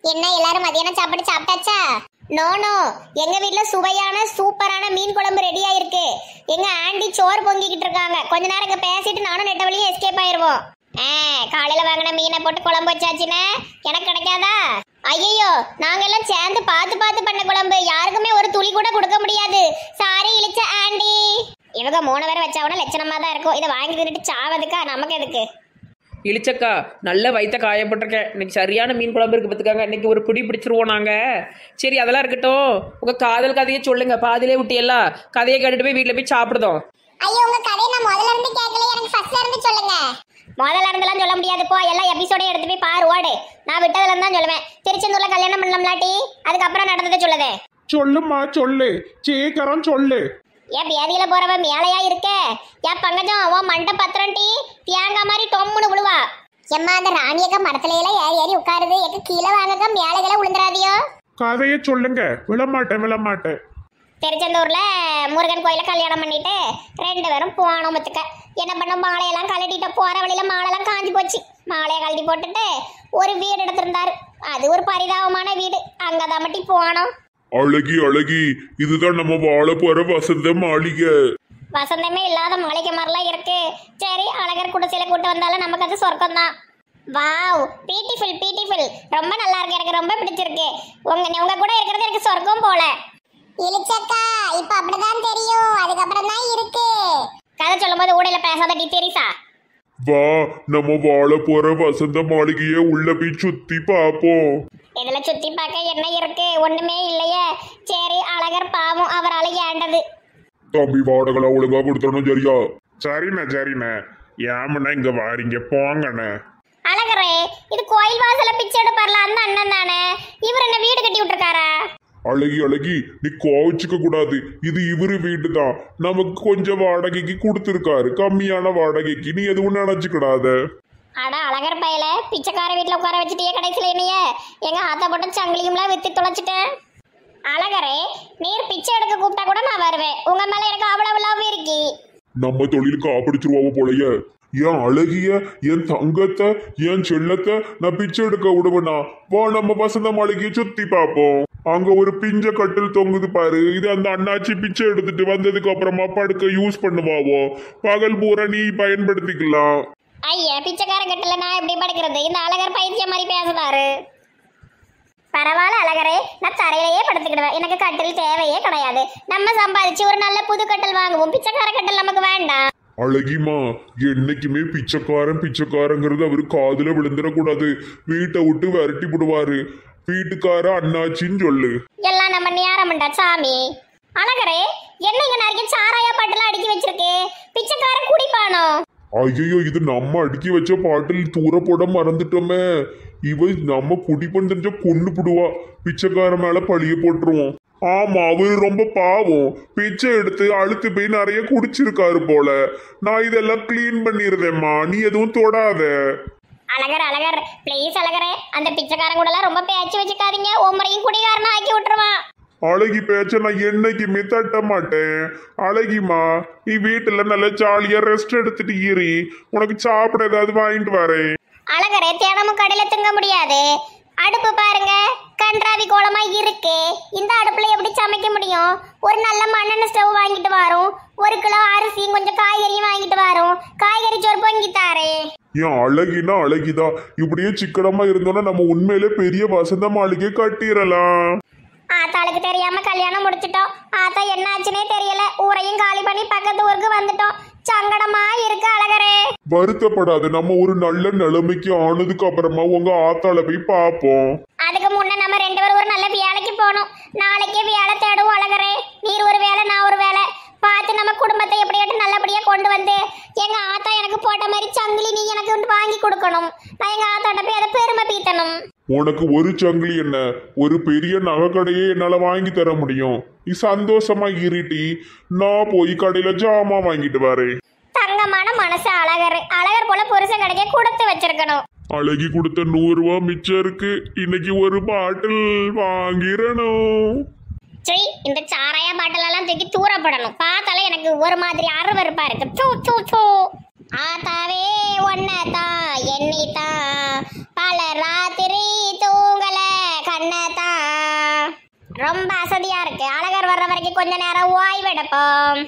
என்ன எல்லாரும் மதியானம் சாப்பாடு சாப்பிட்டாச்சா நோ நோ எங்க வீட்ல சுவையான சூப்பரான மீன் குழம்பு ரெடி ஆயிருக்கு எங்க ஆண்டி சோறு பொங்கிக்கிட்டு இருக்காங்க கொஞ்ச நேரம் இங்க பேசிட்டு நானும் நெட்ட வழியே எஸ்கேப் ஆயிருவோம் ஆ காலையில வாங்கின மீனை போட்டு குழம்பு வச்சாச்சுன்னு எனக்கு கிடைக்காதா ஐயோ நாங்க எல்லாம் சேர்ந்து பார்த்து பார்த்து பண்ண குழம்பு யாருக்குமே ஒரு துளி கூட கொடுக்க முடியாது சாரி இழிச்ச ஆண்டி இவங்க மூணு பேரை வச்சாவோட லட்சணமா தான் இருக்கும் இதை வாங்கி தின்னுட்டு சாவதுக்கா நமக்கு எதுக்கு இழிச்சக்கா நல்ல வயிற்ற காயப்பட்டிருக்கேன் இன்னைக்கு சரியான மீன் குழம்பு இருக்கு பார்த்துக்காங்க இன்னைக்கு ஒரு பிடி பிடிச்சிருவோம் நாங்கள் சரி அதெல்லாம் இருக்கட்டும் உங்கள் காதல் கதையை சொல்லுங்க பாதியிலே விட்டியெல்லாம் கதையை கேட்டுட்டு போய் வீட்டில் போய் சாப்பிடுதோம் ஐயோ உங்க கதையை நான் முதல்ல இருந்து கேட்கல எனக்கு ஃபர்ஸ்ட்ல இருந்து சொல்லுங்க முதல்ல இருந்தெல்லாம் சொல்ல முடியாது போ எல்லா எபிசோடையும் எடுத்து போய் பாரு ஓடு நான் விட்டதுல இருந்து தான் சொல்லுவேன் திருச்செந்தூர்ல கல்யாணம் பண்ணலாம்லாட்டி அதுக்கப்புறம் நடந்ததை சொல்லுதே சொல்லுமா சொல்லு சீக்கிரம் சொல்லு ஏன் பேதியில போறவ மேலையா இருக்க ஏன் பங்கஜம் உன் மண்டை பத்திரம் டீ தேங்காய் மாதிரி டொம்முன்னு விழுவா எம்மா அந்த ராணியக்க மரத்துல எல்லாம் ஏறி ஏறி உட்காருது எங்க கீழே வாங்கக்க மேலைகளை விழுந்துடாதியோ கதையை சொல்லுங்க விழமாட்டேன் விழமாட்டேன் திருச்செந்தூர்ல முருகன் கோயில கல்யாணம் பண்ணிட்டு ரெண்டு பேரும் போனோம் பத்துக்க என்ன பண்ண மாலையெல்லாம் கழட்டிட்டு போற வழியில மாலையெல்லாம் காஞ்சி போச்சு மாலையை கழட்டி போட்டுட்டு ஒரு வீடு எடுத்திருந்தாரு அது ஒரு பரிதாபமான வீடு அங்கதான் மட்டும் போனோம் அழகி அழகி இதுதான் நம்ம வாழ போற வசந்த மாளிகை வசந்தமே இல்லாத மாளிகை மாதிரிலாம் இருக்கு சரி அழகர் குடிசையில கூட்டு வந்தாலும் நமக்கு அது சொர்க்கம் தான் வாவ் பியூட்டிஃபுல் பியூட்டிஃபுல் ரொம்ப நல்லா இருக்கு எனக்கு ரொம்ப பிடிச்சிருக்கு உங்க உங்க கூட இருக்கிறது எனக்கு சொர்க்கம் போல இளிச்சக்கா இப்ப அப்படிதான் தெரியும் அதுக்கப்புறம் தான் இருக்கு கதை சொல்லும்போது ஊடையில பேசாத டி தெரிசா வா நம்ம வாழ போற வசந்த மாளிகைய உள்ள போய் சுத்தி பாப்போம் இதுல சுத்தி பார்க்க என்ன இருக்கு ஒண்ணுமே இல்லையே சரி அழகர் பாவம் அவரால் ஏண்டது தம்பி வாடகை ஒழுங்கா கொடுத்துடணும் சரியா சரிண்ணே சரிண்ணே ஏமண்ணா இங்க வாரீங்க போங்கண்ணே அழகரே இது கோயில் வாசல்ல பிச்சை எடுப்பார்ல அந்த அண்ணன் தானே இவர் என்ன வீடு கட்டி விட்டுருக்காரா அழகி அழகி நீ கோவிச்சுக்க கூடாது இது இவரு வீடு தான் நமக்கு கொஞ்சம் வாடகைக்கு கொடுத்துருக்காரு கம்மியான வாடகைக்கு நீ எதுவும் நினைச்சுக்கிடாத அட அழகர் பையல பிச்சைக்கார வீட்ல உட்கார வச்சுட்டியே கடைசியில என்னைய எங்க ஆத்தா போட்ட சங்கிலியும்லாம் வித்து தொலைச்சிட்டேன் அழகரே நீர் பிச்சை எடுக்க கூப்பிட்டா கூட நான் வருவேன் உங்க மேல எனக்கு அவ்வளவு லவ் இருக்கி நம்ம தொழிலுக்கு ஆப்பிடிச்சிருவாவ போலயே என் அழகிய என் தங்கத்தை என் செல்லத்தை நான் பிச்சை எடுக்க விடுவேனா வா நம்ம வசந்த மாளிகையை சுத்தி பார்ப்போம் அங்க ஒரு பிஞ்ச கட்டில் தொங்குது பாரு இது அந்த அண்ணாச்சி பிச்சை எடுத்துட்டு வந்ததுக்கு அப்புறமா படுக்க யூஸ் பண்ணுவாவோ பகல் பூரா நீ பயன்படுத்திக்கலாம் ஐயா பிச்சைக்கார கட்டல நான் எப்படி படுக்கிறது இந்த அழகர் பைத்தியம் மாதிரி பேசுறாரு பரவாயில்ல அழகரே நான் தரையிலேயே படுத்துக்கிடுவேன் எனக்கு கட்டில் தேவையே கிடையாது நம்ம சம்பாதிச்சு ஒரு நல்ல புது கட்டில் வாங்குவோம் பிச்சைக்கார கட்டில் நமக்கு வேண்டாம் அழகிமா என்னைக்குமே பிச்சைக்காரன் பிச்சைக்காரங்கிறது அவரு காதுல விழுந்துடக்கூடாது வீட்டை விட்டு விரட்டி விடுவாரு வீட்டுக்கார அண்ணாச்சின்னு சொல்லு எல்லாம் நம்ம நேரம்டா சாமி அழகரே என்ன இங்க நிறைய சாராயா பாட்டுலாம் அடுக்கி வச்சிருக்கு பிச்சைக்காரன் குடிப்பானோ ஐயோ இது நம்ம அடுக்கி வச்ச பாட்டில் தூர போட மறந்துட்டோமே இவ நம்ம குடிப்பன் தெரிஞ்ச கொண்டு புடுவா பிச்சைக்கார மேல பழிய போட்டுருவோம் ஆமா அவரு ரொம்ப பாவம் பிச்சை எடுத்து அழுத்து போய் நிறைய குடிச்சிருக்காரு போல நான் இதெல்லாம் க்ளீன் பண்ணிருந்தேம்மா நீ எதுவும் தொடாத அழகர் அழகர் ப்ளீஸ் அழகரே அந்த பிச்சைக்காரன் கூட எல்லாம் ரொம்ப பேச்சு வச்சுக்காதீங்க உமரையும் குடிகாரனா ஆக்கி விட்டுருவான் அழகி பேச்ச நான் என்னைக்குமே தட்ட மாட்டேன் அழகிமா நீ வீட்டுல நல்ல ஜாலியா ரெஸ்ட் எடுத்துட்டு இரு உனக்கு சாப்பிட ஏதாவது வாங்கிட்டு வரேன் அழகரே தினமும் கடையில திங்க முடியாது அடுப்பு பாருங்க கன்றாவி கோலமா இருக்கு இந்த அடுப்புல எப்படி சமைக்க முடியும் ஒரு நல்ல மண்ணெண்ணெய் ஸ்டவ் வாங்கிட்டு வரோம் ஒரு கிலோ அரிசியும் கொஞ்சம் காய்கறியும் வாங்கிட்டு வரோம் காய்கறி சோறு பொங்கி தாரேன் ஏன் அழகினா அழகிதான் இப்படியே சிக்கனமா இருந்தோம்னா நம்ம உண்மையிலே பெரிய வசந்த மாளிகை கட்டிடலாம் ஆத்தாளுக்கு தெரியாம கல்யாணம் முடிச்சிட்டோம் ஆத்தா என்ன ஆச்சுனே தெரியல ஊரையும் காலி பண்ணி பக்கத்து ஊருக்கு வந்துட்டோம் சங்கடமா இருக்கு அழகரே வருத்தப்படாத நம்ம ஒரு நல்ல நிலைமைக்கு ஆனதுக்கு அப்புறமா உங்க ஆத்தால போய் பார்ப்போம் அதுக்கு முன்ன நம்ம ரெண்டு பேரும் ஒரு நல்ல வேலைக்கு போகணும் நாளைக்கே வேலை தேடுவோம் அழகரே நீர் ஒரு வேலை நான் ஒரு வேலை பார்த்து நம்ம குடும்பத்தை எப்படியாட்டும் நல்லபடியா கொண்டு வந்து எங்க ஆத்தா எனக்கு போட்ட மாதிரி சங்கிலி நீ எனக்கு வந்து வாங்கி கொடுக்கணும் நான் எங்க ஆத்தாட்ட போய் அதை பெருமை பீத்தணும் உனக்கு ஒரு சங்கிலி என்ன ஒரு பெரிய நகை கடையே என்னால வாங்கி தர முடியும் நீ சந்தோஷமா இருட்டி நான் போய் கடையில ஜாமான் வாங்கிட்டு வரேன் தங்கமான மனசு அழகர் அழகர் போல புருஷன் கிடைக்க கொடுத்து வச்சிருக்கணும் அழகி கொடுத்த நூறு ரூபா மிச்சம் இருக்கு இன்னைக்கு ஒரு பாட்டில் வாங்கிடணும் சரி இந்த சாராய பாட்டில் எல்லாம் தூக்கி தூரப்படணும் பார்த்தாலே எனக்கு ஒரு மாதிரி அருவருப்பா இருக்கு தூ தூ தூ ஆத்தாவே ஒன்னதான் எண்ணித்தான் பல ராத்திரி தூங்கல ரொம்ப அசதியா இருக்கு அழகர் வர்ற வரைக்கும் கொஞ்ச நேரம் ஓய்வு எடுப்போம்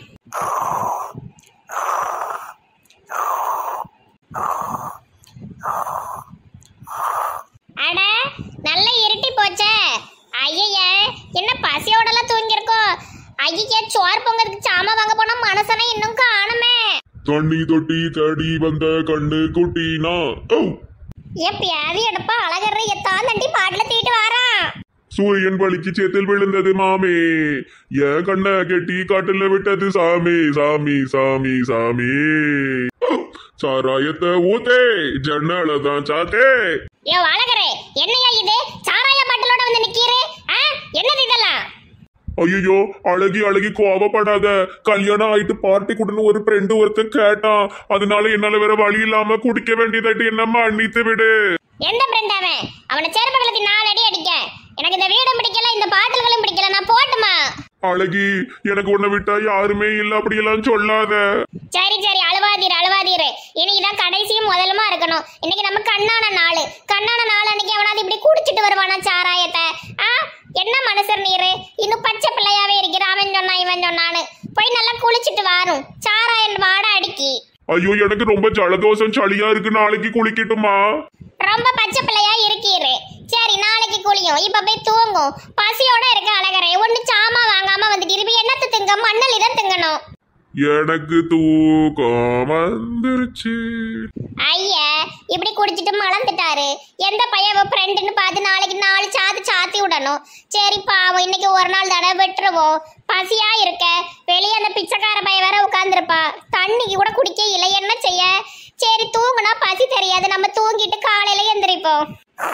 அட நல்ல இருட்டி போச்சே ஐயய்ய என்ன பசியோடலாம் தூங்கியிருக்கோம் ஐயய்ய சோறு பொங்கறதுக்கு சாமான் வாங்க போனா மனசனை இன்னும் காணுமே தண்ணி தொட்டி தேடி வந்த கண்ணு குட்டினா ஓ எப்பயாவது எடுப்பா அழகர் எத்தான் தண்டி பாட்டில் தீட்டு வாரான் சூரியன் வலிக்கு சேத்தில் விழுந்தது மாமே என் கண்ண கெட்டி காட்டுல விட்டது சாமி சாமி சாமி சாமி ஓ, சாராயத்தை ஊத்தே ஜன்னல தான் சாத்தே ஏ அழகரே என்னையா இது சாராய பாட்டிலோட வந்து நிக்கிறே ஆ என்னது இதெல்லாம் ஐயோ அழகி அழகி கோவப்படாத கல்யாணம் ஆயிட்டு பார்ட்டி கொடுன்னு ஒரு ஃப்ரெண்டு ஒருத்தன் கேட்டான் அதனால என்னால வேற வழி இல்லாம குடிக்க வேண்டியதாയിട്ട് என்னம்மா அண்ணித்து விடு எந்த ஃப்ரெண்ட் அவன் அவனை செருப்பங்களுக்கு நாலு அடி அடிக்க எனக்கு இந்த வீடும் பிடிக்கல இந்த பாட்டில்களும் பிடிக்கல நான் போட்டுமா அழகி எனக்கு உன்னை விட்டா யாருமே இல்ல அப்படியெல்லாம் சொல்லாத சரி சரி அழுவாதீர் அழுவாதீர் இன்னைக்குதான் கடைசியும் முதலுமா இருக்கணும் இன்னைக்கு நம்ம கண்ணான நாள் கண்ணான நாள் அன்னைக்கு அவனாவது இப்படி குடிச்சிட்டு வருவானா சாராயத்தை ஆ என்ன மனுஷர் நீரு இன்னும் பச்சை பிள்ளையாவே இருக்கிற அவன் சொன்னா இவன் சொன்னான்னு போய் நல்லா குளிச்சிட்டு வாரும் சாராயன் வாட அடிக்கி ஐயோ எனக்கு ரொம்ப ஜலதோஷம் சளியா இருக்கு நாளைக்கு குளிக்கட்டுமா ரொம்ப பச்சை பிள்ளையா இருக்கீரு சரி நாளைக்கு குளியும் இப்ப போய் தூங்கும் பசியோட இருக்க அழகரே ஒண்ணு சாமா வாங்காம வந்துட்டு இருப்பி என்னத்து திங்க மண்ணல் இதான் திங்கணும் எனக்கு தூக்கம் வந்துருச்சு ஐயா இப்படி குடிச்சிட்டு மலர்ந்துட்டாரு எந்த பையன் ஃப்ரெண்டுன்னு பார்த்து நாளைக்கு நாலு சாத்து சாத்தி விடணும் சரி பாவம் இன்னைக்கு ஒரு நாள் தானே விட்டுருவோம் பசியா இருக்க வெளியே அந்த பிச்சைக்கார பையன் வேற உட்காந்துருப்பா தண்ணிக்கு கூட குடிக்க இல்லை என்ன செய்ய சரி தூங்குனா பசி தெரியாது நம்ம தூங்கிட்டு காலையில எந்திரிப்போம்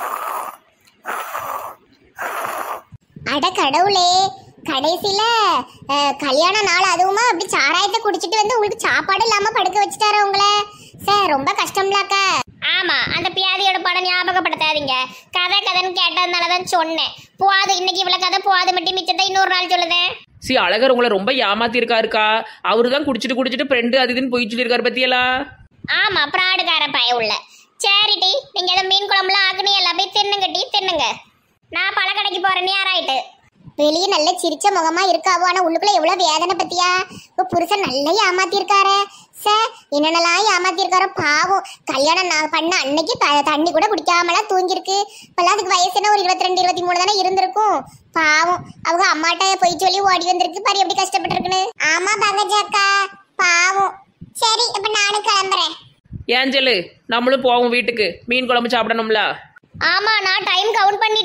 அட கடவுளே கடைசியில அஹ், கல்யாண நாள் அதுவுமா அப்படி சாராயத்தை குடிச்சிட்டு வந்து உங்களுக்கு சாப்பாடு இல்லாம படுக்க வச்சுட்டாரு உங்களை சார் ரொம்ப கஷ்டம்லாக்கா ஆமா அந்த பியாதியோட படம் ஞாபகப்படுத்தாதீங்க கதை கதைன்னு கேட்டதுனால தான் சொன்னேன் போகாது இன்னைக்கு இவ்வளவு கதை போகாது மட்டும் மிச்சத்தை இன்னொரு நாள் சொல்லுதேன் சி அழகர் உங்களை ரொம்ப ஏமாத்திருக்காருக்கா அவரு தான் குடிச்சிட்டு குடிச்சிட்டு ஃப்ரெண்டு அது இதுன்னு போய் சொல்லியிருக்காரு பத்தியலா ஆமா பிராடுகார பய உள்ள சரிடி நீங்க ஏதோ மீன் குழம்புலாம் ஆக்குனி எல்லாம் போய் தின்னுங்கட்டி தின்னுங்க நான் பழக்கடைக்கு போறேன் நேராயிட்டு வெளியே நல்ல சிரிச்ச முகமா இருக்காவோ ஆனா உள்ளுக்குள்ள எவ்வளவு வேதனை பத்தியா இப்ப புருஷன் நல்லா ஏமாத்திருக்காரு சார் என்னென்னலாம் ஏமாத்திருக்காரோ பாவம் கல்யாணம் நான் பண்ண அன்னைக்கு த- தண்ணி கூட குடிக்காமலாம் தூங்கிருக்கு இப்பெல்லாம் அதுக்கு வயசு என்ன ஒரு இருபத்தி ரெண்டு இருபத்தி மூணு தானே இருந்திருக்கும் பாவம் அவங்க அம்மாட்ட போய் சொல்லி ஓடி வந்திருக்கு பாரு எப்படி கஷ்டப்பட்டிருக்குன்னு ஆமா பங்கஜாக்கா பாவம் சரி இப்ப நானும் கிளம்புறேன் ஏஞ்சலு நம்மளும் போவோம் வீட்டுக்கு மீன் குழம்பு சாப்பிடணும்ல ஆமா நான் டைம் கவுண்ட் பண்ணி